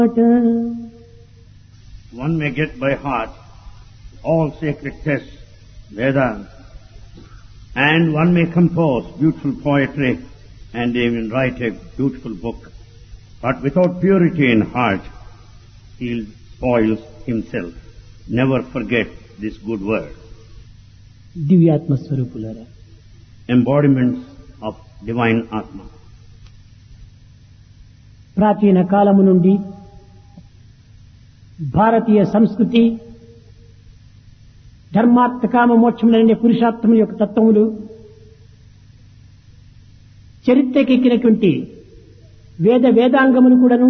One may get by heart all sacred texts, Vedas, and one may compose beautiful poetry and even write a beautiful book. But without purity in heart, he spoils himself. Never forget this good word. దివ్యాత్మ స్వరూపులారా Embodiments of divine Atma. ప్రాచీన కాలము నుండి భారతీయ సంస్కృతి ధర్మార్థ కామ మోక్షములనే పురుషార్థముల యొక్క తత్వములు చరిత్రకెక్కినటువంటి వేద వేదాంగములు కూడాను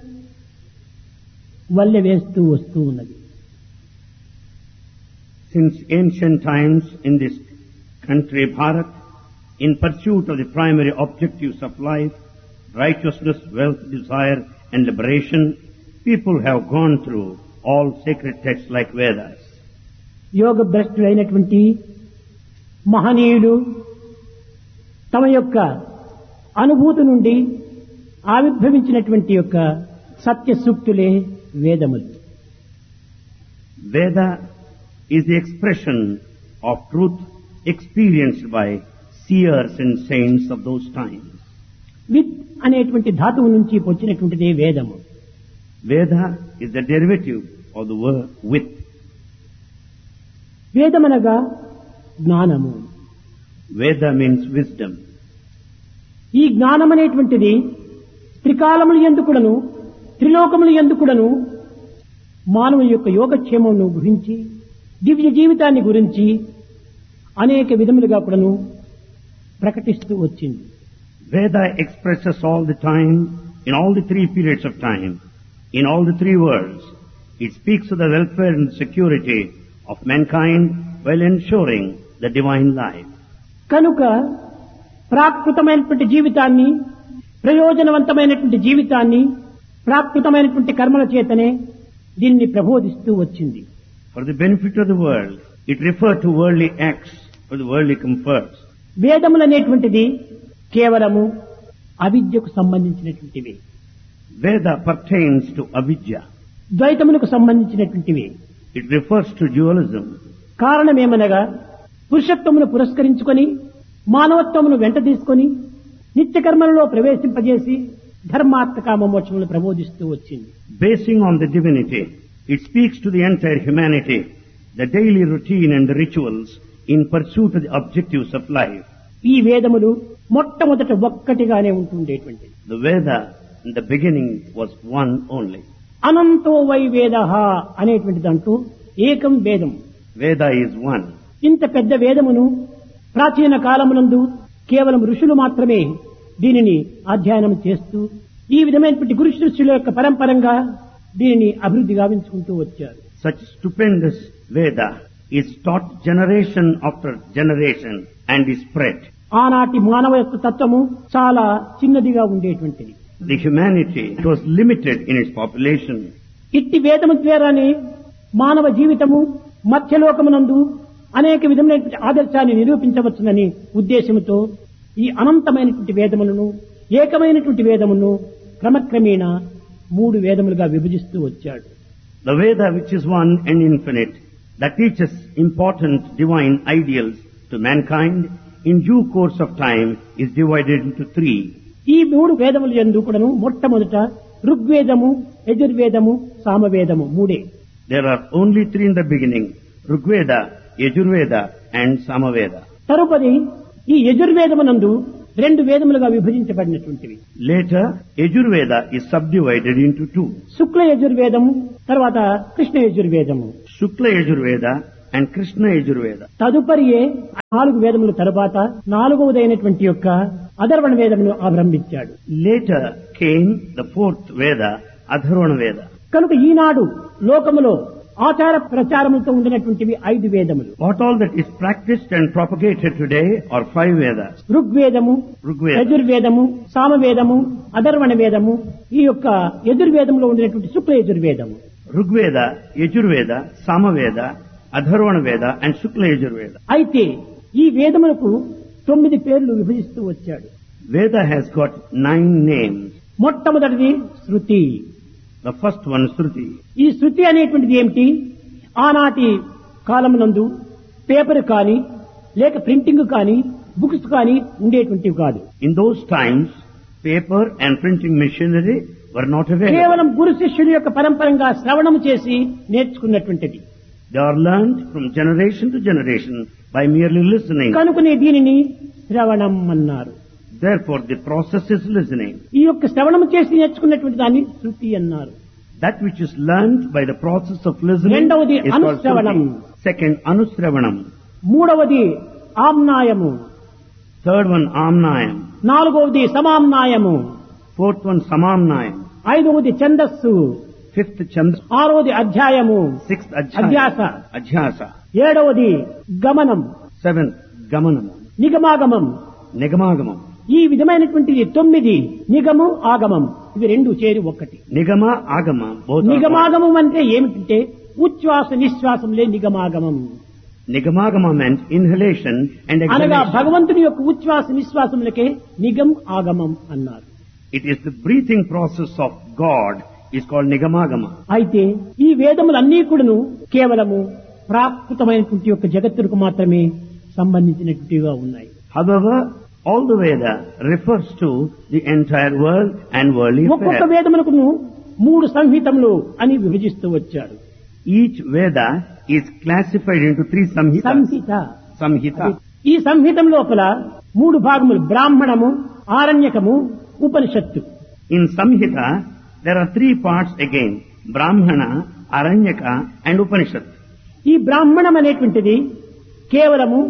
వల్లె వేస్తూ వస్తూ ఉన్నది Since ancient times in this country, Bharat, in pursuit of the primary objectives of life, righteousness, wealth, desire, and liberation, people have gone through all sacred texts like Vedas. యోగ భ్రష్టులైనటువంటి మహనీయులు తమ యొక్క అనుభూతి నుండి ఆవిర్భవించినటువంటి యొక్క సత్య సూక్తులే వేదములు Veda is the expression of truth experienced by seers and saints of those times. విత్ అనేటువంటి ధాతువు నుంచి వచ్చినటువంటిదే వేదము Veda is the derivative of the word with. వేదమనగా జ్ఞానము Veda means wisdom. ఈ జ్ఞానం అనేటువంటిది త్రికాలములు ఎందుకుడను త్రిలోకములు ఎందుకుడను మానవుని యొక్క యోగక్షేమమును గురించి దివ్య జీవితాన్ని గురించి అనేక విధములుగా కూడాను ప్రకటిస్తూ వచ్చింది Veda expresses all the time, in all the three periods of time, in all the three worlds. It speaks of the welfare and security of mankind while ensuring the divine life. కనుక ప్రాకృతమైనటువంటి జీవితాన్ని ప్రయోజనవంతమైనటువంటి జీవితాన్ని ప్రాకృతమైనటువంటి కర్మల చేతనే దీన్ని ప్రబోధిస్తూ వచ్చింది For the benefit of the world, it referred to worldly acts for the worldly comforts. వేదములు అనేటువంటిది కేవలము అవిద్యకు సంబంధించినటువంటివి Veda pertains to avidya. ద్వైతములకు సంబంధించినటువంటివి It refers to dualism. కారణమేమనగా పురుషత్వమును పురస్కరించుకొని మానవత్వమును వెంట తీసుకొని నిత్య కర్మలలో ప్రవేశింపజేసి ధర్మార్థ కామ మోక్షములను ప్రబోధిస్తూ వచ్చింది Basing on the divinity, it speaks to the entire humanity, the daily routine and the rituals in pursuit of the objectives of life. ఈ వేదములు మొట్టమొదట ఒక్కటిగానే ఉంటుండేటువంటిది The Veda in the beginning was one only. అనంతో వై వేద అనేటువంటి దాంట్లో ఏకం వేదం Veda is one. ఇంత పెద్ద వేదమును ప్రాచీన కాలమునందు కేవలం ఋషులు మాత్రమే దీనిని అధ్యయనం చేస్తూ ఈ విధమైనటువంటి గురు శిష్యుల యొక్క పరంపరంగా దీనిని అభివృద్ధి గావించుకుంటూ వచ్చారు Such stupendous Veda is taught generation after generation and is spread. ఆనాటి మానవ యొక్క తత్వము చాలా చిన్నదిగా ఉండేటువంటిది The humanity it was limited in its population. ఇట్టి వేదము ద్వారానే మానవ జీవితము మధ్యలోకమునందు అనేక విధమైనటువంటి ఆదర్శాన్ని నిరూపించవచ్చునని ఉద్దేశంతో ఈ అనంతమైనటువంటి వేదములను ఏకమైనటువంటి వేదమును క్రమక్రమేణా మూడు వేదములుగా విభజిస్తూ వచ్చాడు The Veda which is one and infinite, that teaches important divine ideals to mankind, in due course of time is divided into three. ఈ మూడు వేదములు ఎందు కూడాను మొట్టమొదట ఋగ్వేదము యజుర్వేదము సామవేదము మూడే There are only three in the beginning, Rigveda, Yajurveda and Samaveda. తరుపది ఈ యజుర్వేదమునందు రెండు వేదములుగా విభజించబడినటువంటివి Later, Yajurveda is subdivided into two, శుక్ల యజుర్వేదము తర్వాత Krishna యజుర్వేదము Shukla Yajurveda and Krishna Yajurveda. తదుపరియే నాలుగు వేదముల తరువాత నాలుగవదైనటువంటి యొక్క అధర్వణ వేదమును ఆరంభించాడు Later came the fourth Veda, Adharvana Veda. కనుక ఈనాడు లోకములో ఆచార ప్రచారములతో ఉండినటువంటివి ఐదు వేదములు What all that is practiced and propagated today are five Vedas. ఋగ్వేదము Rigveda, యజుర్వేదము సామవేదము అధర్వణ వేదము ఈ యొక్క యజుర్వేదంలో ఉండినటువంటి శుక్ల యజుర్వేదము Rigveda, Yajurveda, Samaveda, Adharvana Veda and Shukla Yajurveda. అయితే ఈ వేదములకు తొమ్మిది పేర్లు విభజిస్తూ వచ్చాడు Veda has got nine names. మొట్టమొదటిది శృతి The first one, Shruti. ఈ శృతి అనేటువంటిది ఏమిటి ఆనాటి కాలమునందు పేపర్ కానీ లేక ప్రింటింగ్ కానీ బుక్స్ కానీ ఉండేటువంటివి కాదు In those times, paper and printing machinery were not available. కేవలం గురు శిష్యుల యొక్క పరంపరంగా శ్రవణం చేసి నేర్చుకున్నటువంటిది They are learned from generation to generation by merely listening. కనుకనే దీనిని శ్రవణం అన్నారు Therefore, the process is listening. ఈ యొక్క శ్రవణం చేసి నేర్చుకున్నటువంటి దాన్ని శృతి అన్నారు That which is learned by the process of listening రెండవది is called అనుశ్రవణం. Shruti. Second, Anusravanam. మూడవది ఆమ్నాయము Third one, Amnayam. నాలుగవది సమామ్నాయము Fourth one, Samamnayam. ఐదవది ఛందస్సు Fifth, Chand. ఆరవది అధ్యాయము Sixth, అధ్యాస Adhyasa. Adhyasa. ఏడవది గమనం Seventh, Gamanam. నిగమాగమం Nigamangamam. ఈ విధమైనటువంటిది తొమ్మిది నిగము ఆగమం ఇవి రెండు చేరి ఒక్కటి Nigama, Agama. Both are one. నిగమాగమం అంటే ఏమిటంటే ఉచ్ఛ్వాస నిశ్వాసంలే నిగమాగమం Nigamagama meant inhalation and అనగా exhalation. భగవంతుని యొక్క ఉచ్ఛ్వాస నిశ్వాసములకే నిగం ఆగమం అన్నారు It is the breathing process of God is called Nigamagama. అయితే ఈ వేదములన్నీ కూడాను కేవలము ప్రాకృతమైనటువంటి యొక్క జగత్తుకు మాత్రమే సంబంధించినటువంటివిగా ఉన్నాయి However, all the Veda refers to the entire world and worldly ఒక్కొక్క affairs. వేదమునకును మూడు సంహితములు అని విభజిస్తూ వచ్చాడు Each Veda is classified into three samhitas. Samhita Samhita. ఈ సంహితం లోపల మూడు భాగములు బ్రాహ్మణము ఆరణ్యకము ఉపనిషత్తు In Samhita, there are three parts again. Brahmana, Aranyaka and Upanishad. ఈ బ్రాహ్మణం అనేటువంటిది కేవలము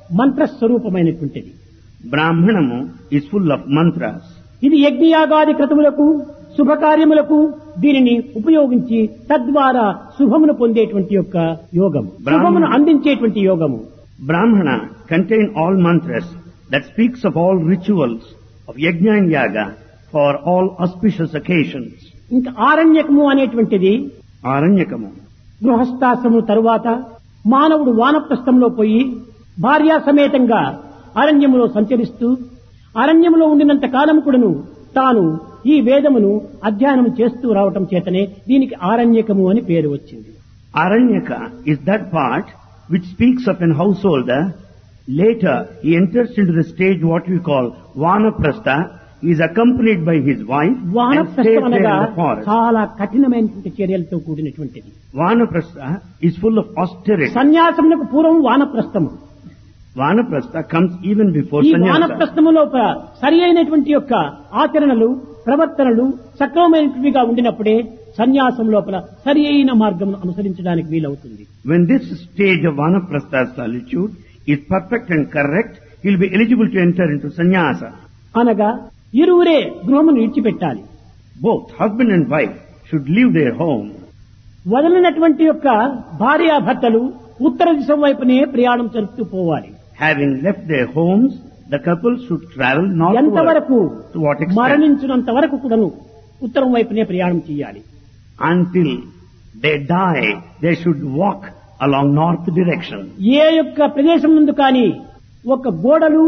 మంత్రస్వరూపమైనటువంటిది Brahmanamu is full of mantras. ఇది యజ్ఞయాగాది క్రతువులకు శుభకార్యములకు దీనిని ఉపయోగించి తద్వారా శుభమును పొందేటువంటి యొక్క యోగం బ్రాహ్మణ- శుభమును అందించేటువంటి యోగము Brahmana contain all mantras that speaks of all rituals of yajna and yaga for all auspicious occasions. ఇంకా ఆరణ్యకము అనేటువంటిది Aranyakamu. గృహస్థాశ్రము తరువాత మానవుడు వానప్రస్థంలో పోయి భార్యా సమేతంగా అరణ్యములో సంచరిస్తూ అరణ్యములో ఉండినంత కాలం కూడాను తాను ఈ వేదమును అధ్యయనం చేస్తూ రావటం చేతనే దీనికి ఆరణ్యకము అని పేరు వచ్చింది Aranyaka is that part which speaks of an householder. Later, he enters into the stage what we call Vanaprastha. He is accompanied by his wife and stays వానప్రస్థం there in అనగా the forest. చాలా కఠినమైనటువంటి చర్యలతో కూడినటువంటిది Vanaprastha is full of austerity. సన్యాసమునకు పూర్వం వానప్రస్థము Vanaprastha comes even before ఈ sannyasa. వానప్రస్థము లోపల సరి అయినటువంటి యొక్క ఆచరణలు ప్రవర్తనలు సక్రమమైనటువంటివిగా ఉండినప్పుడే సన్యాసం లోపల సరి అయిన మార్గం అనుసరించడానికి వీలవుతుంది When this stage of Vanaprastha solitude is perfect and correct, he will be eligible to enter into sannyasa. అనగా ఇరువురే గృహమును విడిచిపెట్టాలి Both husband and wife should leave their home. వదలినటువంటి యొక్క భార్యాభర్తలు ఉత్తర దిశం వైపునే ప్రయాణం జరుపుతూ పోవాలి Having left their homes, the couple should travel northward. ఎంతవరకు To what extent? మరణించినంత వరకు కూడాను ఉత్తరం వైపునే ప్రయాణం చేయాలి Until they die, they should walk along north direction. ఏ యొక్క ప్రదేశం ముందు కానీ ఒక గోడలు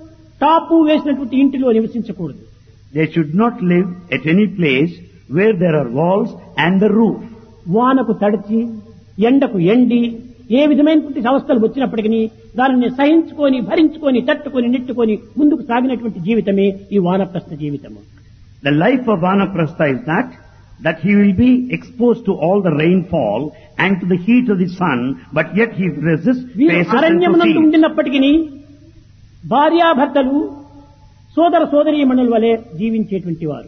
టాపు వేసినటువంటి ఇంటిలో నివసించకూడదు They should not live at any place where there are walls and the roof. వానకు తడిచి ఎండకు ఎండి ఏ విధమైనటువంటి అవస్థలు వచ్చినప్పటికీ దానిని సహించుకొని భరించుకొని తట్టుకొని నెట్టుకొని ముందుకు సాగినటువంటి జీవితమే ఈ వానప్రస్థ జీవితము The life of Vanaprastha is that, that he will be exposed to all the rainfall and to the heat of the sun, but yet he resists, వీరు faces and అరణ్యమునందు proceeds. ఉండినప్పటికీ భార్యాభర్తలు సోదర సోదరీమణుల వలె జీవించేటువంటి వారు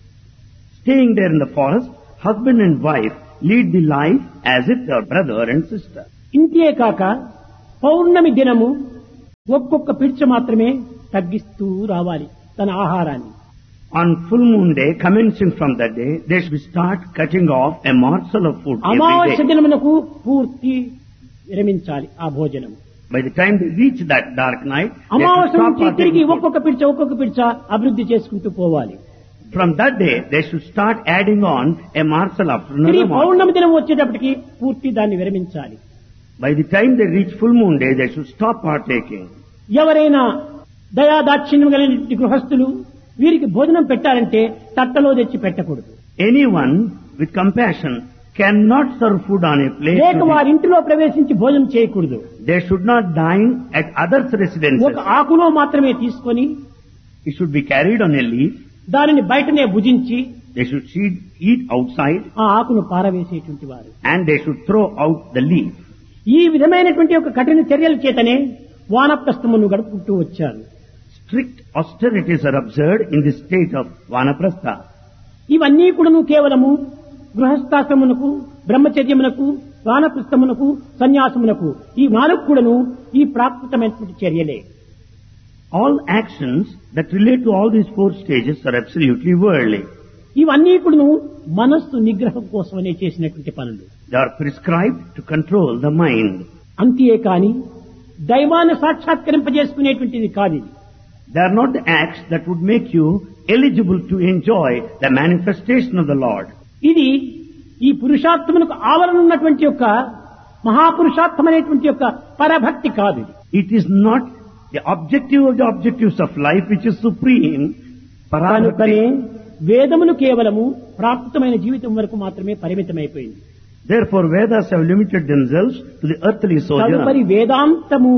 Staying there in the forest, husband and wife lead the life as if they are brother and sister. ఇంతే కాక పౌర్ణమి దినము ఒక్కొక్క పిడిచ మాత్రమే తగ్గిస్తూ రావాలి తన ఆహారాన్ని On full moon day, commencing from that day, they should start cutting off a morsel of food every అమావాస్య day. దినమునకు పూర్తి విరమించాలి ఆ భోజనం By the time they reach that dark night, they should అమావాస్య stop నుంచి తిరిగి partaking food. ఒక్కొక్క పిడిచ ఒక్కొక్క పిడిచ అభివృద్ధి చేసుకుంటూ పోవాలి From that day, they should start adding on a morsel after తిరిగి another morsel. పౌర్ణమి దినం వచ్చేటప్పటికి పూర్తి దాన్ని విరమించాలి By the time they reach full moon day, they should stop partaking. ఎవరైనా దయాదాక్షిణ్యం కలిగిన గృహస్థులు వీరికి భోజనం పెట్టాలంటే తట్టలో తెచ్చి పెట్టకూడదు Anyone with compassion cannot serve food on a plate. లేక to వారి ఇంటిలో ప్రవేశించి భోజనం చేయకూడదు the- They should not dine at others' residences. ఒక ఆకులో మాత్రమే తీసుకొని It should be carried on a leaf. దానిని బయటనే భుజించి They should eat, eat outside ఆ ఆకును పారవేసేటువంటి వారు and they should throw out the leaf. ఈ విధమైనటువంటి ఒక కఠిన చర్యల చేతనే వానప్రస్థమును గడుపుకుంటూ వచ్చారు Strict austerities are observed in the state of Vanaprastha. ఇవన్నీ కూడాను కేవలము గృహస్థాశ్రమునకు బ్రహ్మచర్యమునకు వానప్రస్థమునకు సన్యాసమునకు ఈ నాలుగు కూడాను ఈ ప్రాకృతమైనటువంటి చర్యలే All actions that relate to all these four stages are absolutely worldly. ఇవన్నీ కూడాను మనస్సు నిగ్రహం కోసమనే చేసినటువంటి పనులు They are prescribed to control the mind. అంతే కాని దైవాన్ని సాక్షాత్కరింపజేసుకునేటువంటిది కాదు ఇది. They are not the acts that would make you eligible to enjoy the manifestation of the Lord. ఇది ఈ పురుషార్థమునకు ఆవరణ ఉన్నటువంటి యొక్క మహాపురుషార్థమైనటువంటి యొక్క పరభక్తి కాదు ఇది It is not the objective of the objectives of life which is supreme. కనుకనే Parabhakti. వేదములు కేవలము ప్రాకృతమైన జీవితం వరకు మాత్రమే పరిమితమైపోయింది Therefore Vedas have limited themselves to the earthly తదుపరి sojourn. వేదాంతము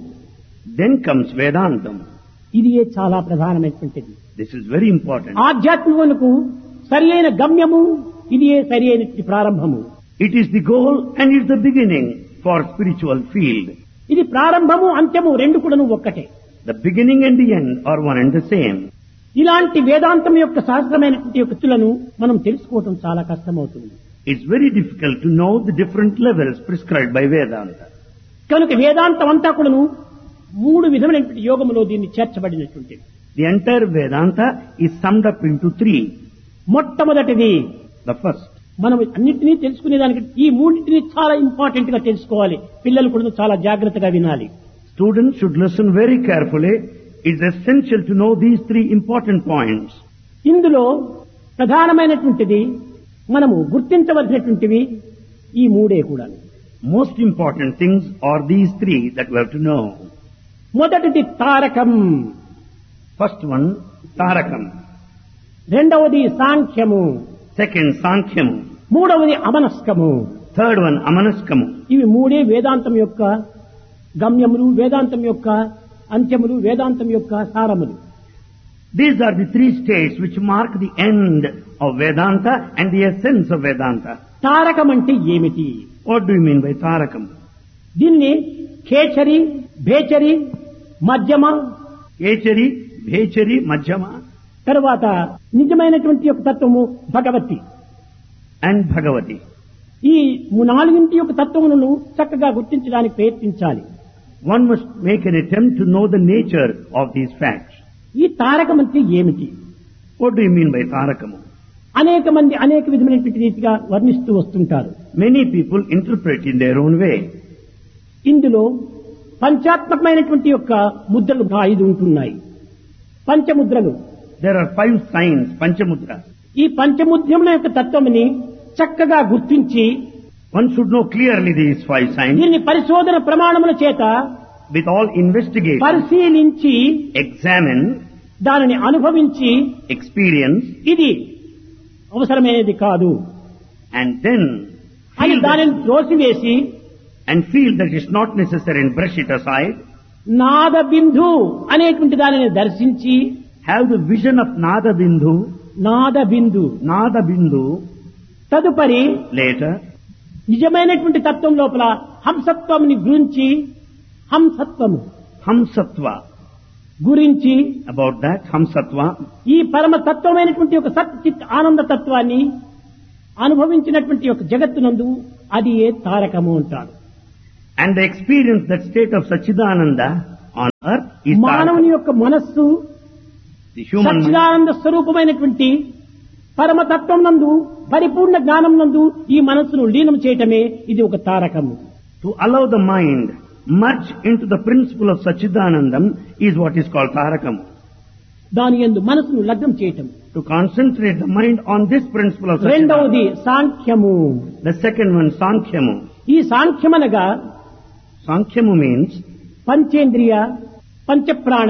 Then comes Vedantam. ఇది చాలా ప్రధానమైనటువంటిది This is very important. ఆధ్యాత్మికమునకు సరి అయిన గమ్యము ఇది సరి అయినటువంటి ప్రారంభము It is the goal and it's the beginning for spiritual field. ఇది ప్రారంభము అంత్యము రెండు కూడాను ఒక్కటే The beginning and the end are one and the same. ఇలాంటి వేదాంతం యొక్క సహస్రమైనటువంటి యొక్క తులను మనం తెలుసుకోవటం చాలా కష్టమవుతుంది It's very difficult to know the different levels prescribed by Vedanta. కనుక వేదాంతం అంతా కూడాను మూడు విధమైనటువంటి యోగములో దీన్ని చేర్చబడినటువంటిది The entire Vedanta is summed up into three. మొట్టమొదటిది The first, మనం అన్నింటినీ తెలుసుకునేదానికి ఈ మూడింటిని చాలా ఇంపార్టెంట్ గా తెలుసుకోవాలి పిల్లలు కూడా చాలా జాగ్రత్తగా వినాలి students should listen very carefully. It's essential to know these three important points. ఇందులో ప్రధానమైనటువంటిది మనము గుర్తించవలసినటువంటివి ఈ మూడే కూడా Most important things are these three that we have to know. మొదటిది తారకం First one, Tarakam. రెండవది సాంఖ్యము Second, Sankhyamu. మూడవది అమనస్కము Third one, Amanaskamu. ఇవి మూడే వేదాంతం యొక్క గమ్యములు వేదాంతం యొక్క అంత్యములు వేదాంతం యొక్క సారములు These are the three states which mark the end of Vedanta and the essence of Vedanta. Tarakam అంటే ఏమిటి What do you mean by Tarakam? దీన్ని ఖేచరి భేచరి మధ్యమ Echari, Bhechari, Majjama తరువాత నిజమైనటువంటి యొక్క తత్వము భగవతి and Bhagavati. ఈ నాలుగింటి యొక్క తత్వములను చక్కగా గుర్తించడానికి ప్రయత్నించాలి One must make an attempt to know the nature of these facts. ఈ తారకం అంటే ఏమిటి What do you mean by Tarakamu? అనేక మంది అనేక విధమైనటువంటి రీతిగా వర్ణిస్తూ వస్తుంటారు Many people interpret in their own way. ఇందులో పంచాత్మకమైనటువంటి యొక్క ముద్రలు ఐదు ఉంటున్నాయి పంచముద్రలు There are five signs, Panchamudra. ఈ పంచముద్రముల యొక్క తత్వముని చక్కగా గుర్తించి One should know clearly these five signs దీన్ని పరిశోధన ప్రమాణముల చేత with all investigation, పరిశీలించి examine, దానిని అనుభవించి experience, ఇది అవసరమైనది కాదు and then అని feel that, దానిని త్రోసివేసి and feel that it's not necessary and brush it aside. నాద బిందు అనేటువంటి దానిని దర్శించి Have the vision of Nada Bindu, నాద బిందు Nada Bindu తదుపరి later, నిజమైనటువంటి తత్వం లోపల హంసత్వంని గురించి హంసత్వము Hamsatva. గురించి About that, Hamsatva, ఈ పరమ తత్వమైనటువంటి ఒక సత్ చిత్ ఆనంద తత్వాన్ని అనుభవించినటువంటి ఒక జగత్తునందు అది ఏ తారకము అంటారు and the experience that state of Sachidananda on earth is మానవుని Tarakam. యొక్క మనస్సు The human mind. సచ్చిదానంద స్వరూపమైనటువంటి పరమతత్వం నందు పరిపూర్ణ జ్ఞానం నందు ఈ మనస్సును లీనం చేయటమే ఇది ఒక తారకము To allow the mind merge into the principle of Sachidanandam is what is called Tarakam. దాని ఎందు మనసును లగ్నం చేయటం To concentrate the mind on this principle of రెండవది Sachidanandam. సాంఖ్యము The second one, Sankhyamu. ఈ సాంఖ్యమనగా Sankhyamu means పంచేంద్రియ పంచప్రాణ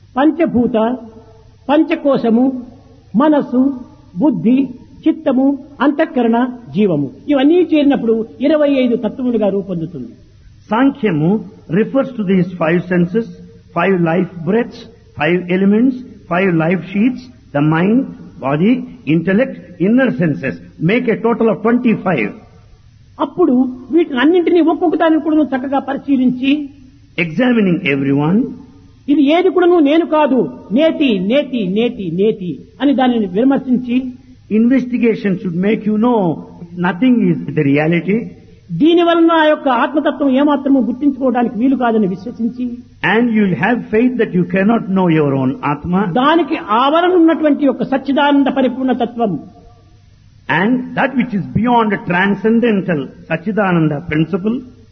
పంచభూత పంచకోశము మనస్సు బుద్ధి చిత్తము అంతఃకరణ జీవము ఇవన్నీ చేరినప్పుడు ఇరవై ఐదు తత్వములుగా రూపొందుతుంది Sankhyamu refers to these five senses, five life breaths, five elements, five life sheets, the mind, body, intellect, inner senses. Make a total of 25. అప్పుడు వీటిని అన్నింటినీ ఒక్కొక్క దాన్ని కూడా చక్కగా పరిశీలించి Examining everyone, ఇది ఏది కూడాను నేను కాదు నేతి నేతి నేతి నేతి అని దానిని విమర్శించి investigation should make you know nothing is the reality దీని వలన ఆ యొక్క ఆత్మతత్వం ఏమాత్రము గుర్తించుకోవడానికి వీలు కాదని విశ్వసించి and you'll have faith that you cannot know your own Atma దానికి ఆవరణ ఉన్నటువంటి యొక్క సచ్చిదానంద పరిపూర్ణ తత్వం and that which is beyond a transcendental Sachidananda principle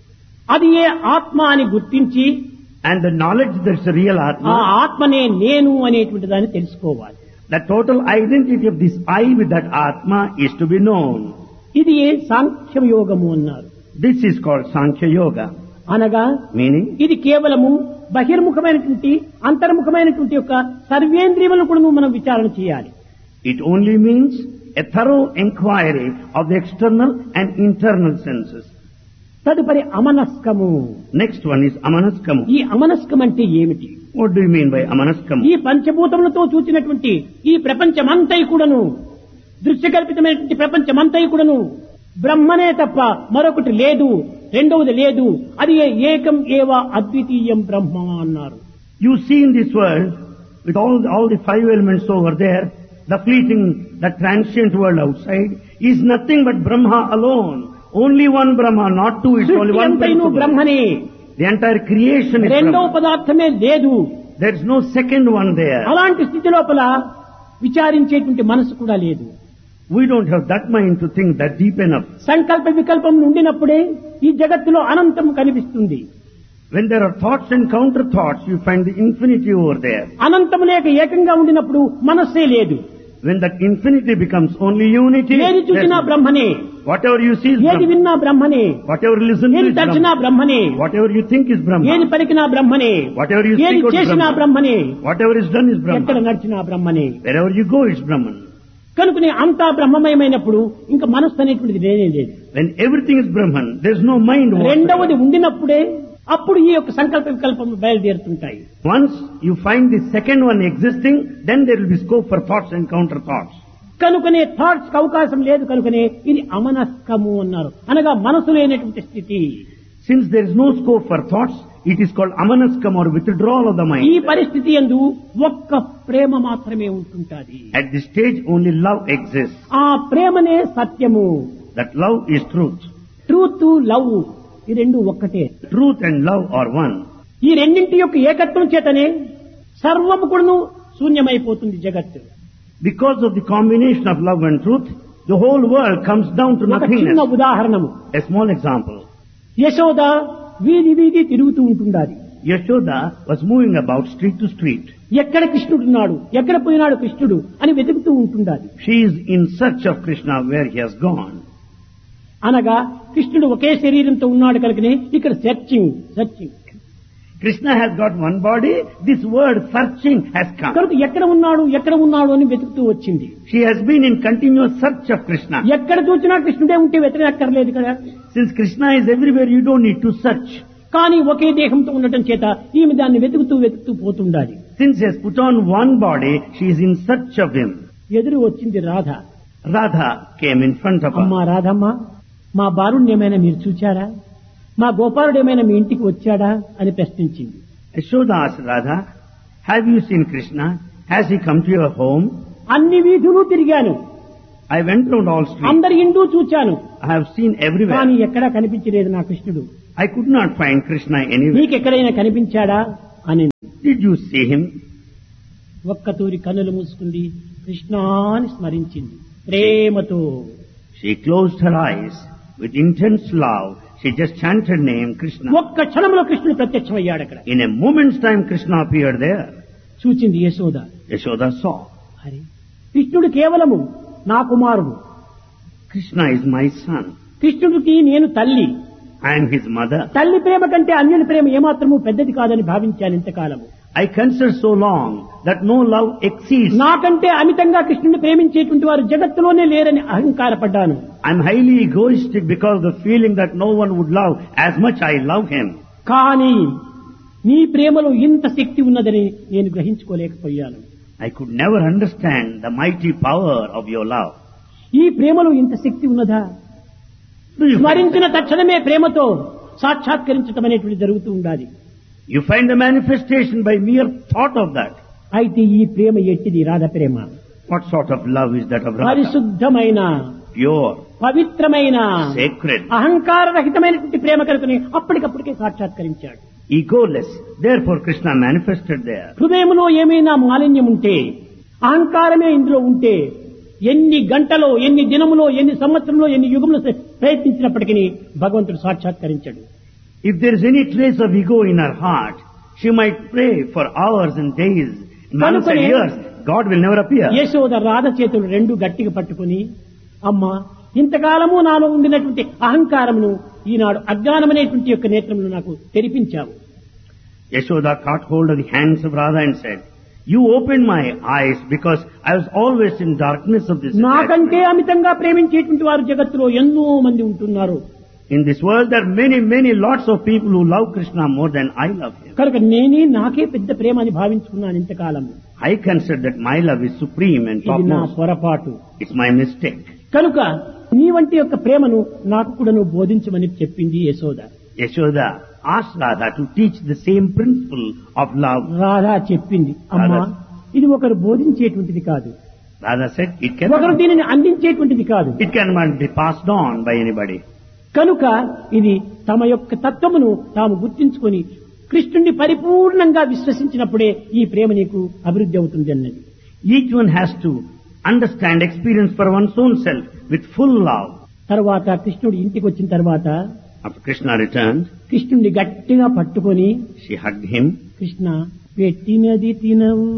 అది ఏ ఆత్మ అని గుర్తించి and the knowledge that's a real ఆ Atma, ఆత్మనే నేను అనేటువంటి దాన్ని తెలుసుకోవాలి the total identity of this I with that Atma is to be known. ఇది ఏ సాంఖ్యం యోగము అన్నారు This is called Sankhya Yoga, అనగా meaning ఇది కేవలము బహిర్ముఖమైనటువంటి అంతర్ముఖమైనటువంటి యొక్క సర్వేంద్రియములను కూడా మనం విచారణ చేయాలి it only means a thorough inquiry of the external and internal senses. తదుపరి అమనస్కము Next one is Amanaskamu. ఈ అమనస్కం అంటే ఏమిటి What do you mean by Amanaskamu? ఈ పంచభూతములతో చూచినటువంటి ఈ ప్రపంచమంతై కూడాను దృశ్యకల్పితమైనటువంటి ప్రపంచమంతై కూడాను బ్రహ్మనే తప్ప మరొకటి లేదు రెండవది లేదు అది ఏకం ఏవ అద్వితీయం బ్రహ్మ అన్నారు You see in this world, with all, all the five elements over there, the fleeting, the transient world outside is nothing but Brahma alone. Only one Brahma, not two, it's only సృష్టి one అంతైను principle. బ్రహ్మనే The entire creation is రెండవ Brahma. పదార్థమే లేదు There's no second one there. అలాంటి స్థితి లోపల విచారించేటువంటి మనసు కూడా లేదు We don't have that mind to think that deep enough. సంకల్ప వికల్పం ఉండినప్పుడే ఈ జగత్తులో అనంతం కనిపిస్తుంది When there are thoughts and counter thoughts, you find the infinity over there. అనంతం లేక ఏకంగా ఉండినప్పుడు మనస్సే లేదు When that infinity becomes only unity, ఏది చూసినా there's- బ్రహ్మనే whatever you see is ఏది Brahma. విన్నా బ్రహ్మనే Whatever you listen to ఏది is తచ్చినా Brahma. బ్రహ్మనే Whatever you think is ఏది Brahma. పలికినా బ్రహ్మనే Whatever you ఏది speak out is చేసినా Brahma. బ్రహ్మనే Whatever is done is ఎక్కడ Brahma. నడిచినా బ్రహ్మనే Wherever you go, it's Brahman. కనుకనే అంతా బ్రహ్మమయమైనప్పుడు ఇంకా మనస్సు అనేటువంటిది లేనే లేదు When everything is Brahman, there's no mind. రెండవది whatsoever. ఉండినప్పుడే అప్పుడు ఈ యొక్క సంకల్ప వికల్పం బయలుదేరుతుంటాయి Once you find the second one existing, then there will be scope for thoughts and counter thoughts. కనుకనే థాట్స్ అవకాశం లేదు కనుకనే ఇది అమనస్కము అన్నారు అనగా మనసు లేనటువంటి స్థితి Since there is no scope for thoughts, it is called amanaskam or withdrawal of the ఈ mind. పరిస్థితి ఎందు ఒక్క ప్రేమ మాత్రమే ఉంటుంటాది At this stage, only love exists. ఆ ప్రేమనే సత్యము That love is truth. Truth love ఈ రెండు ఒక్కటే Truth and love are one. ఈ రెండింటి యొక్క ఏకత్వం చేతనే సర్వము కూడాను శూన్యమైపోతుంది జగత్తు Because of the combination of love and truth, the whole world comes down to ఒక చిన్న nothingness. ఉదాహరణము A small example. Yashoda వీధి వీధి తిరుగుతూ ఉంటుండాలి Yashoda was moving about street to street. ఎక్కడ కృష్ణుడున్నాడు ఎక్కడ పోయినాడు కృష్ణుడు అని వెతుకుతూ ఉంటుండాలి She is in search of Krishna where he has gone. అనగా కృష్ణుడు ఒకే శరీరంతో ఉన్నాడు కనుకనే ఇక్కడ searching searching Krishna has got one body, this word searching has come. కనుక ఎక్కడ ఉన్నాడు ఎక్కడ ఉన్నాడు అని వెతుకుతూ వచ్చింది She has been in continuous search of Krishna. ఎక్కడ చూసినా కృష్ణుడే ఉంటే వెతకక్కర్లేదు కదా Since Krishna is everywhere, you don't need to search. కానీ ఒకే దేహంతో ఉండటం చేత ఈమె దాన్ని వెతుకుతూ వెతుకుతూ పోతుండాలి Since he has put on one body, she is in search of him. ఎదురు వచ్చింది Radha Radha came in front of అమ్మా her. రాధమ్మ మా బాలుణ్ణి ఏమైనా మీరు చూచారా మా గోపాలుడు ఏమైనా మీ ఇంటికి వచ్చాడా అని ప్రశ్నించింది Yashoda asked Radha, have you seen Krishna? Has he come to your home? అన్ని వీధులు తిరిగాను I went round all streets. అందరి ఇంటూ చూచాను I have seen everywhere. కానీ ఎక్కడా కనిపించలేదు నా కృష్ణుడు I could not find Krishna anywhere. నీకెక్కడైనా కనిపించాడా అని Did you see him? ఒక్క తూరి కన్నులు మూసుకుంది కృష్ణాని స్మరించింది ప్రేమతో She closed her eyes with intense love. She just chanted name Krishna. ఒక్క క్షణంలో కృష్ణుడు ప్రత్యక్షమయ్యాడు అక్కడ In a moment's time, Krishna appeared there. చూచింది యశోద Yashoda saw. హరి కృష్ణుడు కేవలము నా కుమారుడు Krishna is my son. కృష్ణుడికి నేను తల్లి I am his mother. తల్లి ప్రేమ కంటే అన్యుని ప్రేమ ఏమాత్రము పెద్దది కాదని భావించాను ఇంతకాలము I consider so long that no love exceeds. నాకంటే అమితంగా కృష్ణుని ప్రేమించేటువంటి వారు జగత్తులోనే లేరని అహంకారపడ్డాను I'm highly egoistic because of the feeling that no one would love as much I love him. కానీ నీ ప్రేమలో ఇంత శక్తి ఉన్నదని నేను గ్రహించుకోలేకపోయాను I could never understand the mighty power of your love. ఈ ప్రేమలో ఇంత శక్తి ఉన్నదా Do you find, స్మరించిన తక్షణమే ప్రేమతో సాక్షాత్కరించటం అనేటువంటి జరుగుతూ ఉండాలి you find the manifestation by mere thought of that. అయితే ఈ ప్రేమ ఎట్టిది రాధ ప్రేమ What sort of love is that of Radha? పరిశుద్ధమైన Pure, పవిత్రమైన sacred, అహంకార రహితమైనటువంటి ప్రేమ కనుకని అప్పటికప్పటికే సాక్షాత్కరించాడు egoless. Therefore Krishna manifested there. హృదయంలో ఏమైనా మాలిన్యం ఉంటే అహంకారమే ఇందులో ఉంటే ఎన్ని గంటలో ఎన్ని దినములో ఎన్ని సంవత్సరంలో ఎన్ని యుగంలో ప్రయత్నించినప్పటికీ భగవంతుడు సాక్షాత్కరించాడు If there is any trace of ego in her heart, she might pray for hours and days, months and కనుకనే- years. God will never appear. Yashoda Radha చేతులు రెండు గట్టిగా పట్టుకుని అమ్మా ఇంతకాలము నాలో ఉండినటువంటి అహంకారమును ఈనాడు అజ్ఞానమనేటువంటి యొక్క నేత్రమును నాకు తెరిపించావు Yashoda caught hold of the hands of Radha and said, You opened my eyes because I was always in darkness of this నాకంటే attachment. అమితంగా ప్రేమించేటువంటి వారు జగత్తులో ఎన్నో మంది ఉంటున్నారు In this world there are many, many lots of people who love Krishna more than I love him. కనుక నేనే నాకే పెద్ద ప్రేమ అని భావించుకున్నాను ఇంతకాలము I consider that my love is supreme and ఇది నా topmost. పొరపాటు It's my mistake. కనుక నీ వంటి యొక్క ప్రేమను నాకు కూడా నువ్వు బోధించమని చెప్పింది Yashoda Yashoda asked Radha to teach the same principle of love. Radha చెప్పింది అమ్మా రాధా. ఇది ఒకరు బోధించేటువంటిది కాదు Radha said, It ఒకరు cannot, దీనిని అందించేటువంటిది కాదు it cannot be passed on by anybody. కనుక ఇది తమ యొక్క తత్వమును తాము గుర్తించుకొని కృష్ణుణ్ణి పరిపూర్ణంగా విశ్వసించినప్పుడే ఈ ప్రేమ నీకు అభివృద్ధి అవుతుంది అన్నది Each one has to understand, experience for one's own self with full love. తర్వాత కృష్ణుడు ఇంటికి వచ్చిన తర్వాత After Krishna returned, కృష్ణుడిని గట్టిగా పట్టుకొని she hugged him. కృష్ణ పెట్టినది తినవు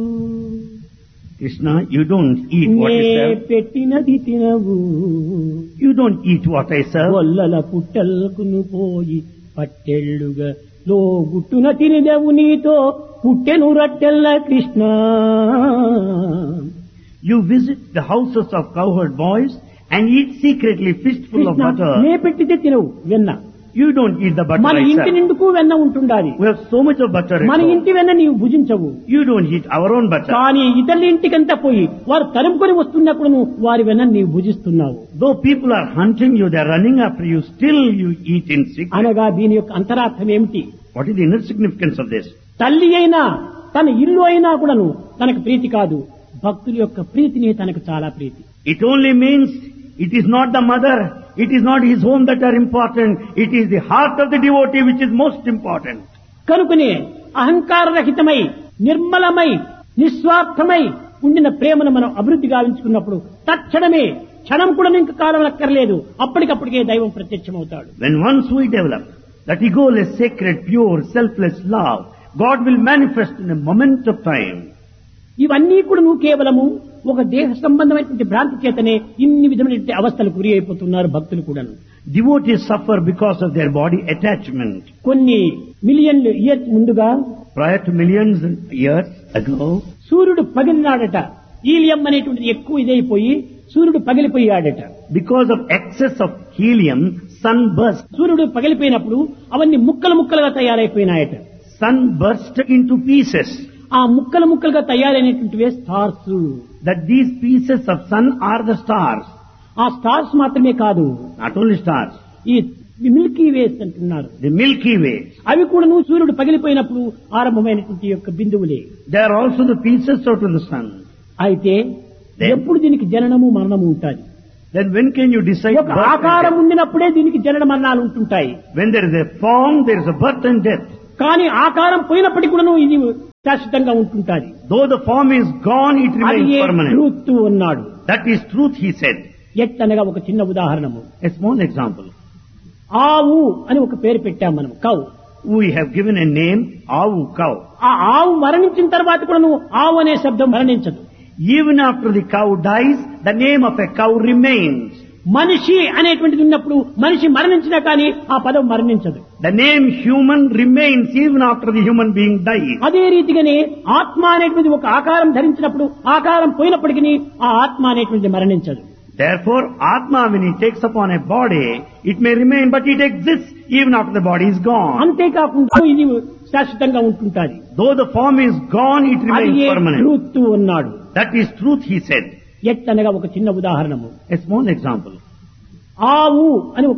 Krishna, you don't eat what నే you serve. పెట్టినది తినవు You don't eat what I serve. గొల్లల పుట్టల్కును పోయి పట్టెళ్ళుగా లో గుట్టున తినదవు నీతో పుట్టెను రట్టెల్ల Krishna You visit the houses of cowherd boys and eat secretly fistful of Krishna నే butter. పెట్టితే తినవు వెన్న You don't eat the butter మన I ఇంటి serve. నిండుకు వెన్న ఉంటుండాలి We have so much of butter at మన home. ఇంటి వెన్న నీవు భుజించవు You don't eat our own butter. కానీ ఇతరుల ఇంటికంతా పోయి వారు తరుముకొని వస్తున్నప్పుడు నువ్వు వారి వెన్న నీవు భుజిస్తున్నావు Though people are hunting you, they are running after you, still you eat in secret. అనగా దీని యొక్క అంతరార్థం ఏమిటి What is the inner significance of this? తల్లి అయినా తన ఇల్లు అయినా కూడాను తనకు ప్రీతి కాదు భక్తుల యొక్క ప్రీతిని తనకు చాలా ప్రీతి It only means it is not the mother, it is not his home that are important, it is the heart of the devotee which is most important. కనుకనే అహంకార రహితమై నిర్మలమై నిస్వార్థమై ఉండిన ప్రేమను మనం అభివృద్ధి గావించుకున్నప్పుడు తక్షణమే క్షణం కూడా ఇంక కాలం అక్కర్లేదు అప్పటికప్పటికే దైవం ప్రత్యక్షమవుతాడు When once we develop that egoless, sacred, pure, selfless love, God will manifest in a moment of time. ఇవన్నీ కూడా నువ్వు కేవలము ఒక దేహ సంబంధమైనటువంటి భ్రాంతి చేతనే ఇన్ని విధమైనటువంటి అవస్థలు గురి అయిపోతున్నారు భక్తులు కూడాను Devotees suffer because of their body attachment. కొన్ని మిలియన్లు ఇయర్స్ ముందుగా Prior to millions of years ago, సూర్యుడు పగిలినాడట ఈలియం అనేటువంటిది ఎక్కువ ఇదైపోయి సూర్యుడు పగిలిపోయాడట because of excess of helium, sun burst. సూర్యుడు పగిలిపోయినప్పుడు అవన్నీ ముక్కలు ముక్కలుగా తయారైపోయినాయట Sun burst into pieces. ఆ ముక్కలు ముక్కలుగా తయారైనటువంటివే stars That these pieces of sun are the stars. ఆ స్టార్స్ మాత్రమే కాదు Not only stars. ఈ మిల్కీ వేస్ అంటున్నారు The Milky Way. అవి కూడా నువ్వు సూర్యుడు పగిలిపోయినప్పుడు ఆరంభమైనటువంటి యొక్క బిందువులే They are also the pieces out of the sun. అయితే Then- ఎప్పుడు దీనికి జననము మరణము ఉంటాయి Then when can you decide ఒక birth and ఆకారం death? ఉండినప్పుడే దీనికి జనన మరణాలు ఉంటుంటాయి When there is a form, there is a birth and death. కానీ ఆకారం పోయినప్పటికీ కూడా ఇది శాశ్వతంగా ఉంటుంటాది Though the form is gone, it అది remains ఏ permanent. ట్రూత్ ఉన్నాడు That is truth, he said. ఎట్టనగా ఒక చిన్న ఉదాహరణము A small example. ఆవు అని ఒక పేరు పెట్టాం మనం cow We have given a name, Avu cow. ఆ ఆవు మరణించిన తర్వాత కూడా నువ్వు ఆవు అనే శబ్దం మరణించదు Even after the cow dies, the name of a cow remains. మనిషి అనేటువంటిది ఉన్నప్పుడు మనిషి మరణించినా కానీ ఆ పదం మరణించదు The name human remains even after the human being dies. అదే రీతిగానే ఆత్మ అనేటువంటిది ఒక ఆకారం ధరించినప్పుడు ఆకారం పోయినప్పటికీ ఆ ఆత్మ అనేటువంటిది మరణించదు Therefore, Atma, when it takes upon a body, it may remain, but it exists even after the body is gone. అంతేకాకుండా ఇది శాశ్వతంగా ఉంటుంటాది Though the form is gone, it అది remains permanent. ట్రూత్ ఉన్నాడు That is truth, he said. ఎట్టనగా ఒక చిన్న ఉదాహరణము A small example. ఆవు అని